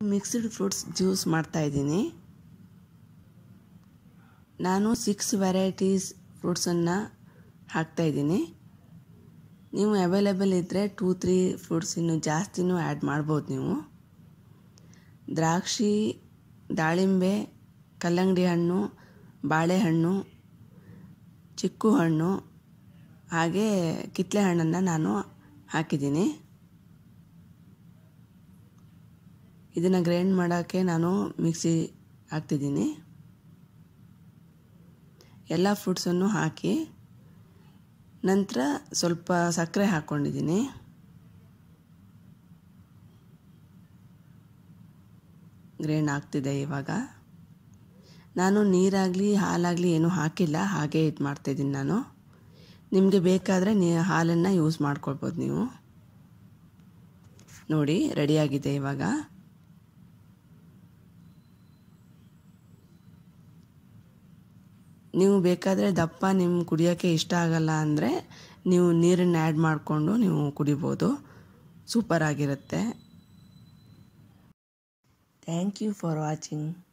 mixed fruits juice ಮಾಡ್ತಾಯಿದ್ದೀನಿ ನಾನು six varieties ಫ್ರೂಟ್ಸನ್ನು ಹಾಕ್ತಾಯಿದ್ದೀನಿ ನೀವು ಅವೈಲೇಬಲ್ ಇದ್ದರೆ ಟೂ ತ್ರೀ ಫ್ರೂಟ್ಸ್ ಇನ್ನು ಜಾಸ್ತಿನೂ ಆ್ಯಡ್ ಮಾಡ್ಬೋದು ನೀವು ದ್ರಾಕ್ಷಿ ದಾಳಿಂಬೆ ಕಲ್ಲಂಗಡಿ ಹಣ್ಣು ಬಾಳೆಹಣ್ಣು ಚಿಕ್ಕು ಹಣ್ಣು ಹಾಗೆ ಕಿತ್ತಳೆ ಹಣ್ಣನ್ನು ನಾನು ಹಾಕಿದ್ದೀನಿ ಇದನ್ನು ಗ್ರೈಂಡ್ ಮಾಡೋಕ್ಕೆ ನಾನು ಮಿಕ್ಸಿ ಹಾಕ್ತಿದ್ದೀನಿ ಎಲ್ಲ ಫ್ರೂಟ್ಸನ್ನು ಹಾಕಿ ನಂತರ ಸ್ವಲ್ಪ ಸಕ್ಕರೆ ಹಾಕ್ಕೊಂಡಿದ್ದೀನಿ ಗ್ರೈಂಡ್ ಆಗ್ತಿದೆ ಇವಾಗ ನಾನು ನೀರಾಗಲಿ ಹಾಲಾಗಲಿ ಏನೂ ಹಾಕಿಲ್ಲ ಹಾಗೆ ಇದು ಮಾಡ್ತಾಯಿದ್ದೀನಿ ನಾನು ನಿಮಗೆ ಬೇಕಾದರೆ ನೀ ಹಾಲನ್ನು ಯೂಸ್ ಮಾಡ್ಕೊಳ್ಬೋದು ನೀವು ನೋಡಿ ರೆಡಿಯಾಗಿದೆ ಇವಾಗ ನೀವು ಬೇಕಾದರೆ ದಪ್ಪ ನಿಮ್ಮ ಕುಡಿಯೋಕ್ಕೆ ಇಷ್ಟ ಆಗಲ್ಲ ಅಂದರೆ ನೀವು ನೀರನ್ನು ಆ್ಯಡ್ ಮಾಡಿಕೊಂಡು ನೀವು ಕುಡಿಬೋದು ಸೂಪರ್ ಆಗಿರುತ್ತೆ ಥ್ಯಾಂಕ್ ಯು ಫಾರ್ ವಾಚಿಂಗ್